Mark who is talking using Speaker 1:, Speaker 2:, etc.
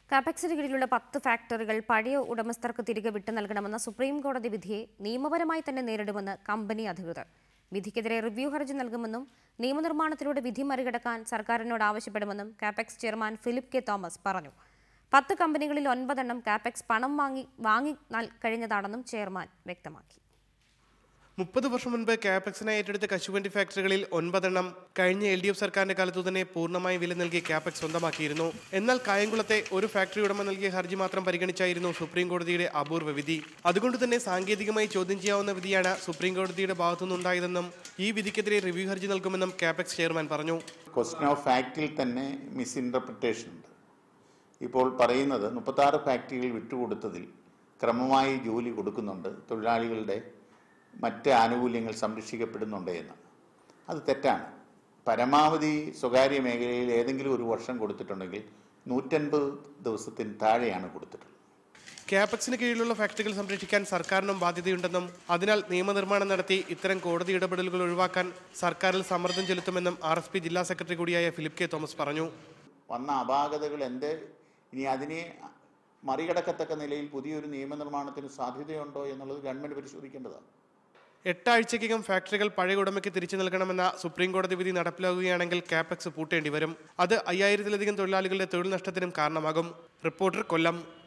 Speaker 1: കാപെക്സിന് കീഴിലുള്ള പത്ത് ഫാക്ടറികൾ പഴയ ഉടമസ്ഥർക്ക് തിരികെ വിട്ടു നൽകണമെന്ന സുപ്രീം കോടതി വിധിയെ നിയമപരമായി തന്നെ നേരിടുമെന്ന് കമ്പനി അധികൃതർ വിധിക്കെതിരെ റിവ്യൂ ഹർജി നൽകുമെന്നും നിയമനിർമ്മാണത്തിലൂടെ വിധി മറികടക്കാൻ സർക്കാരിനോട് ആവശ്യപ്പെടുമെന്നും കാപെക്സ് ചെയർമാൻ ഫിലിപ്പ് കെ തോമസ് പറഞ്ഞു പത്ത് കമ്പനികളിൽ ഒൻപതെണ്ണം കാപെക്സ് പണം വാങ്ങി വാങ്ങി നൽ- കഴിഞ്ഞതാണെന്നും ചെയർമാൻ വ്യക്തമാക്കി
Speaker 2: മുപ്പത് വർഷം മുൻപ് കാപെക്സിനായി ഏറ്റെടുത്ത കശുവണ്ടി ഫാക്ടറികളിൽ ഒൻപതെണ്ണം കഴിഞ്ഞ എൽ ഡി എഫ് സർക്കാരിന്റെ കാലത്തു തന്നെ പൂർണ്ണമായി വില നൽകി കാപെക്സ് സ്വന്തമാക്കിയിരുന്നു എന്നാൽ കായംകുളത്തെ ഒരു ഫാക്ടറി ഉടമ നൽകിയ ഹർജി മാത്രം പരിഗണിച്ചായിരുന്നു സുപ്രീം കോടതിയുടെ അപൂർവ വിധി അതുകൊണ്ട് തന്നെ സാങ്കേതികമായി ചോദ്യം ചെയ്യാവുന്ന വിധിയാണ് സുപ്രീം കോടതിയുടെ ഭാഗത്തുനിന്നുണ്ടായതെന്നും ഈ വിധിക്കെതിരെ റിവ്യൂ ഹർജി നൽകുമെന്നും കാപെക്സ് ചെയർമാൻ പറഞ്ഞു
Speaker 3: ക്വസ്റ്റ്യൻ ഓഫ് ഫാക്റ്റിൽ തന്നെ മിസ്ഇൻ്റർപ്രിട്ടേഷൻ ഉണ്ട് ഇപ്പോൾ പറയുന്നത് മുപ്പത്താറ് ഫാക്ടറികൾ വിട്ടുകൊടുത്തതിൽ ക്രമമായി ജോലി കൊടുക്കുന്നുണ്ട് തൊഴിലാളികളുടെ മറ്റ് ആനുകൂല്യങ്ങൾ സംരക്ഷിക്കപ്പെടുന്നുണ്ട് എന്ന് അത് തെറ്റാണ് പരമാവധി സ്വകാര്യ മേഖലയിൽ ഏതെങ്കിലും ഒരു വർഷം കൊടുത്തിട്ടുണ്ടെങ്കിൽ നൂറ്റൻപത് ദിവസത്തിന് താഴെയാണ് കൊടുത്തിട്ടുള്ളത്
Speaker 2: കാപെക്സിന് കീഴിലുള്ള ഫാക്ടറികൾ സംരക്ഷിക്കാൻ സർക്കാരിനും ബാധ്യതയുണ്ടെന്നും അതിനാൽ നിയമനിർമ്മാണം നടത്തി ഇത്തരം കോടതി ഇടപെടലുകൾ ഒഴിവാക്കാൻ സർക്കാരിൽ സമ്മർദ്ദം ചെലുത്തുമെന്നും ആർ എസ് പി ജില്ലാ സെക്രട്ടറി കൂടിയായ ഫിലിപ്പ് കെ തോമസ് പറഞ്ഞു
Speaker 3: വന്ന അപാകതകൾ എന്ത് ഇനി അതിനെ മറികടക്കത്തക്ക നിലയിൽ പുതിയൊരു നിയമനിർമ്മാണത്തിന് സാധ്യതയുണ്ടോ എന്നുള്ളത് ഗവൺമെൻറ് പരിശോധിക്കേണ്ടതാണ്
Speaker 2: എട്ടാഴ്ചയ്ക്കകം ഫാക്ടറികൾ പഴയ ഉടമയ്ക്ക് തിരിച്ചു നൽകണമെന്ന സുപ്രീം കോടതി വിധി നടപ്പിലാകുകയാണെങ്കിൽ കാപെക്സ് പൂട്ടേണ്ടി വരും അത് അയ്യായിരത്തിലധികം തൊഴിലാളികളുടെ തൊഴിൽ നഷ്ടത്തിനും കാരണമാകും റിപ്പോർട്ടർ കൊല്ലം